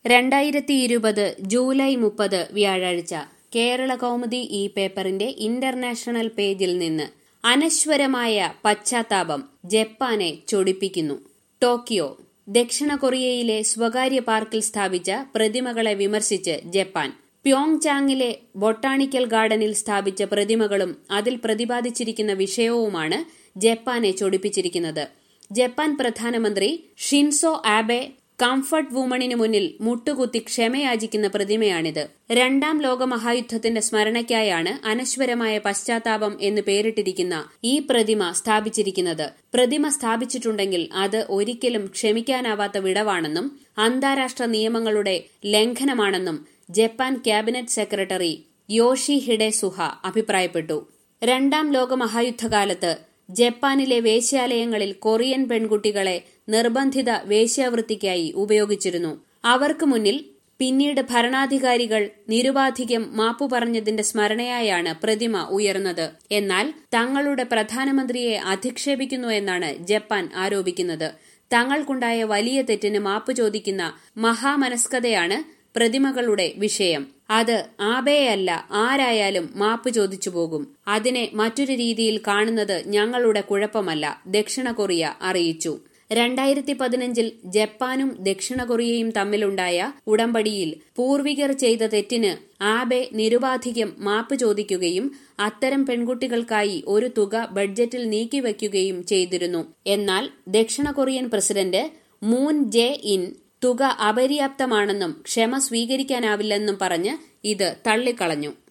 രണ്ടായിരത്തി ഇരുപത് ജൂലൈ മുപ്പത് വ്യാഴാഴ്ച കേരള കൗമുദി ഈ പേപ്പറിന്റെ ഇന്റർനാഷണൽ പേജിൽ നിന്ന് അനശ്വരമായ പശ്ചാത്താപം ജപ്പാനെ ചൊടിപ്പിക്കുന്നു ടോക്കിയോ ദക്ഷിണ കൊറിയയിലെ സ്വകാര്യ പാർക്കിൽ സ്ഥാപിച്ച പ്രതിമകളെ വിമർശിച്ച് ജപ്പാൻ പ്യോങ്ചാങ്ങിലെ ബൊട്ടാണിക്കൽ ഗാർഡനിൽ സ്ഥാപിച്ച പ്രതിമകളും അതിൽ പ്രതിപാദിച്ചിരിക്കുന്ന വിഷയവുമാണ് ജപ്പാനെ ചൊടിപ്പിച്ചിരിക്കുന്നത് ജപ്പാൻ പ്രധാനമന്ത്രി ഷിൻസോ ആബെ കംഫർട്ട് വുമണിന് മുന്നിൽ മുട്ടുകുത്തി ക്ഷമയാചിക്കുന്ന പ്രതിമയാണിത് രണ്ടാം ലോക മഹായുദ്ധത്തിന്റെ സ്മരണയ്ക്കായാണ് അനശ്വരമായ പശ്ചാത്താപം എന്ന് പേരിട്ടിരിക്കുന്ന ഈ പ്രതിമ സ്ഥാപിച്ചിരിക്കുന്നത് പ്രതിമ സ്ഥാപിച്ചിട്ടുണ്ടെങ്കിൽ അത് ഒരിക്കലും ക്ഷമിക്കാനാവാത്ത വിടവാണെന്നും അന്താരാഷ്ട്ര നിയമങ്ങളുടെ ലംഘനമാണെന്നും Japan cabinet secretary Yoshihide Suga അഭിപ്രായപ്പെട്ടു രണ്ടാം ലോക മഹായുദ്ധകാലത്ത് ജപ്പാനിലെ വേശ്യാലയങ്ങളിൽ കൊറിയൻ പെൺകുട്ടികളെ നിർബന്ധിത വേശ്യാവൃത്തിക്കായി ഉപയോഗിച്ചിരുന്നു അവർക്ക് മുന്നിൽ പിന്നീട് ഭരണാധികാരികൾ നിരുപാധികം മാപ്പു പറഞ്ഞതിന്റെ സ്മരണയായാണ് പ്രതിമ ഉയർന്നത് എന്നാൽ തങ്ങളുടെ പ്രധാനമന്ത്രിയെ അധിക്ഷേപിക്കുന്നു എന്നാണ് ജപ്പാൻ ആരോപിക്കുന്നത് തങ്ങൾക്കുണ്ടായ വലിയ തെറ്റിന് മാപ്പ് ചോദിക്കുന്ന മഹാമനസ്കതയാണ് പ്രതിമകളുടെ വിഷയം അത് ആബേയല്ല ആരായാലും മാപ്പ് ചോദിച്ചു പോകും അതിനെ മറ്റൊരു രീതിയിൽ കാണുന്നത് ഞങ്ങളുടെ കുഴപ്പമല്ല ദക്ഷിണ കൊറിയ അറിയിച്ചു രണ്ടായിരത്തി പതിനഞ്ചിൽ ജപ്പാനും ദക്ഷിണ കൊറിയയും തമ്മിലുണ്ടായ ഉടമ്പടിയിൽ പൂർവികർ ചെയ്ത തെറ്റിന് ആബെ നിരുപാധികം മാപ്പ് ചോദിക്കുകയും അത്തരം പെൺകുട്ടികൾക്കായി ഒരു തുക ബഡ്ജറ്റിൽ നീക്കിവെക്കുകയും ചെയ്തിരുന്നു എന്നാൽ ദക്ഷിണ Korean president Moon Jae In തുക അപര്യാപ്തമാണെന്നും ക്ഷമ സ്വീകരിക്കാനാവില്ലെന്നും പറഞ്ഞ് ഇത് തള്ളിക്കളഞ്ഞു